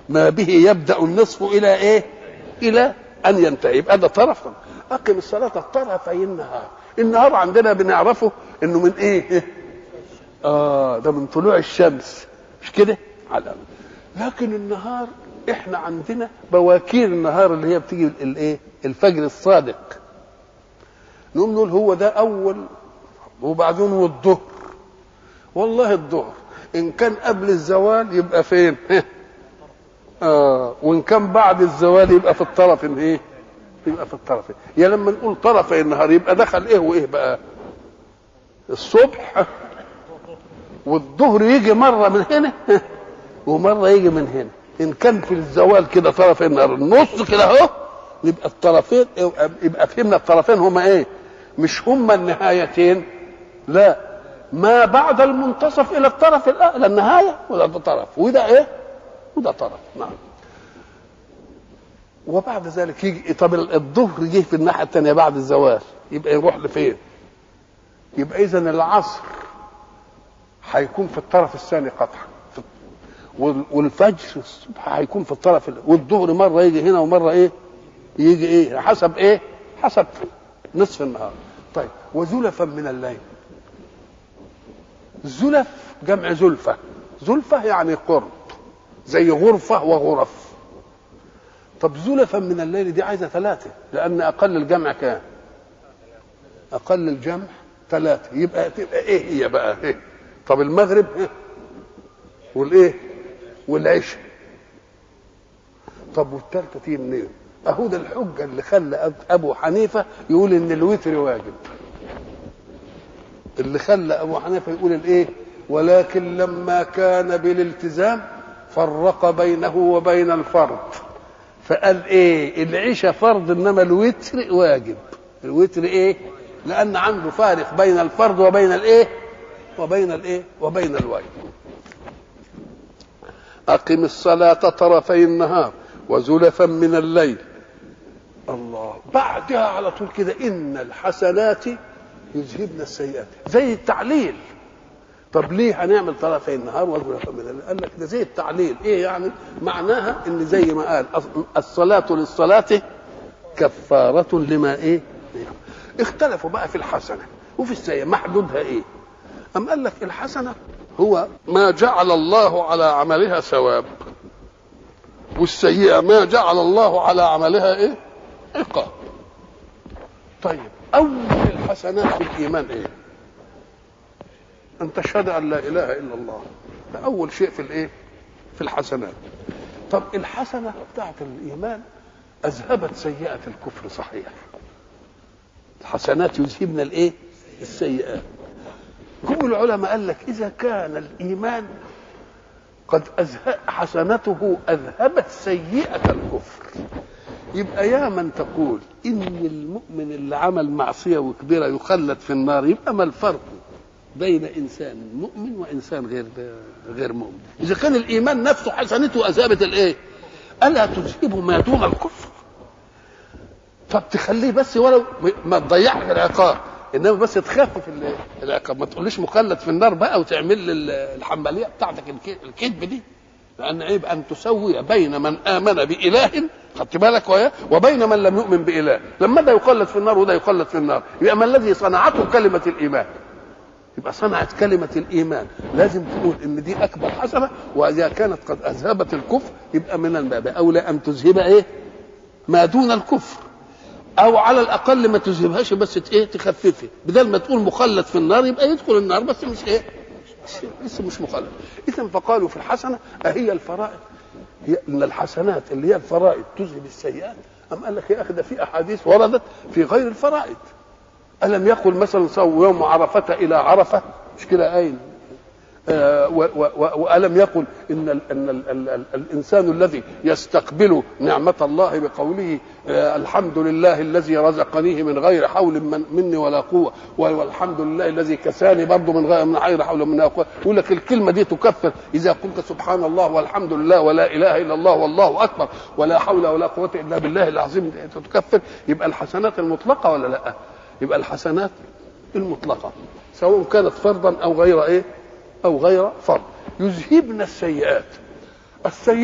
ما به يبدا النصف الى ايه الى ان ينتهي يبقى ده طرف اقم الصلاه طرفي النهار النهار عندنا بنعرفه انه من ايه اه ده من طلوع الشمس مش كده على لكن النهار احنا عندنا بواكير النهار اللي هي بتيجي الايه الفجر الصادق نقوم نقول هو ده اول وبعدين والظهر والله الظهر ان كان قبل الزوال يبقى فين اه وان كان بعد الزوال يبقى في الطرف ايه يبقى في الطرف يا لما نقول طرفي النهار يبقى دخل ايه وايه بقى الصبح والظهر يجي مره من هنا ومره يجي من هنا ان كان في الزوال كده طرف النهار النص كده اهو يبقى الطرفين يبقى فهمنا الطرفين هما ايه مش هما النهايتين لا ما بعد المنتصف الى الطرف الاعلى النهايه وده طرف وده ايه وده طرف نعم وبعد ذلك يجي طب الظهر جه في الناحيه الثانيه بعد الزوال يبقى يروح لفين يبقى اذا العصر هيكون في الطرف الثاني قطعا والفجر الصبح هيكون في الطرف والظهر مره يجي هنا ومره ايه يجي ايه حسب ايه حسب نصف النهار طيب وزلفا من الليل زلف جمع زلفة زلفة يعني قرب زي غرفة وغرف طب زلفا من الليل دي عايزة ثلاثة لأن أقل الجمع كام أقل الجمع ثلاثة يبقى تبقى إيه هي بقى إيه طب المغرب إيه؟ والإيه والعشاء طب والثالثة تيجي منين أهو ده الحجة اللي خلى أبو حنيفة يقول إن الوتر واجب اللي خلى ابو حنيفه يقول الايه ولكن لما كان بالالتزام فرق بينه وبين الفرض فقال ايه العشاء فرض انما الوتر واجب الوتر ايه لان عنده فارق بين الفرض وبين الايه وبين الايه وبين الواجب اقم الصلاه طرفي النهار وزلفا من الليل الله بعدها على طول كده ان الحسنات يذهبن السيئات زي التعليل طب ليه هنعمل طرفي النهار وزلفا من الليل قال لك ده زي التعليل ايه يعني معناها ان زي ما قال الصلاه للصلاه كفاره لما ايه اختلفوا بقى في الحسنه وفي السيئه محدودها ايه أم قال لك الحسنة هو ما جعل الله على عملها ثواب والسيئة ما جعل الله على عملها إيه؟ عقاب طيب أول الحسنات في الإيمان إيه؟ أن تشهد أن لا إله إلا الله ده أول شيء في الإيه؟ في الحسنات طب الحسنة بتاعت الإيمان أذهبت سيئة الكفر صحيح الحسنات يذهبن الإيه؟ السيئات كل العلماء قال لك إذا كان الإيمان قد أزهق حسنته أذهبت سيئة الكفر يبقى يا من تقول إن المؤمن اللي عمل معصية وكبيرة يخلد في النار يبقى ما الفرق بين إنسان مؤمن وإنسان غير غير مؤمن إذا كان الإيمان نفسه حسنته أذهبت الإيه؟ ألا تذهب ما دون الكفر طب تخليه بس ولو ما تضيعش العقاب انما بس تخفف العقاب ما تقوليش مخلد في النار بقى وتعمل لي الحماليه بتاعتك الكذب دي لان عيب ان تسوي بين من امن باله خدت بالك وياه وبين من لم يؤمن باله لما ده يخلد في النار وده يخلد في النار يبقى ما الذي صنعته كلمه الايمان يبقى صنعت كلمة الإيمان لازم تقول إن دي أكبر حسنة وإذا كانت قد أذهبت الكفر يبقى من الباب أولى أن تذهب إيه؟ ما دون الكفر او على الاقل ما تذهبهاش بس ايه تخففي بدل ما تقول مخلد في النار يبقى يدخل النار بس مش ايه لسه مش مخلد اذا فقالوا في الحسنه اهي الفرائض هي ان الحسنات اللي هي الفرائض تذهب السيئات ام قال لك يا اخي ده في احاديث وردت في غير الفرائض الم يقل مثلا صوم يوم عرفه الى عرفه مش كده قايل آه والم يقل ان ال ان ال ال ال الانسان الذي يستقبل نعمه الله بقوله آه الحمد لله الذي رزقنيه من غير حول من مني ولا قوه والحمد لله الذي كساني برضه من غير من غير حول مني ولا قوه يقول لك الكلمه دي تكفر اذا قلت سبحان الله والحمد لله ولا اله الا الله والله اكبر ولا حول ولا قوه الا بالله العظيم تكفر يبقى الحسنات المطلقه ولا لا؟ يبقى الحسنات المطلقه سواء كانت فرضا او غير ايه؟ او غير فرض يذهبن السيئات السيئات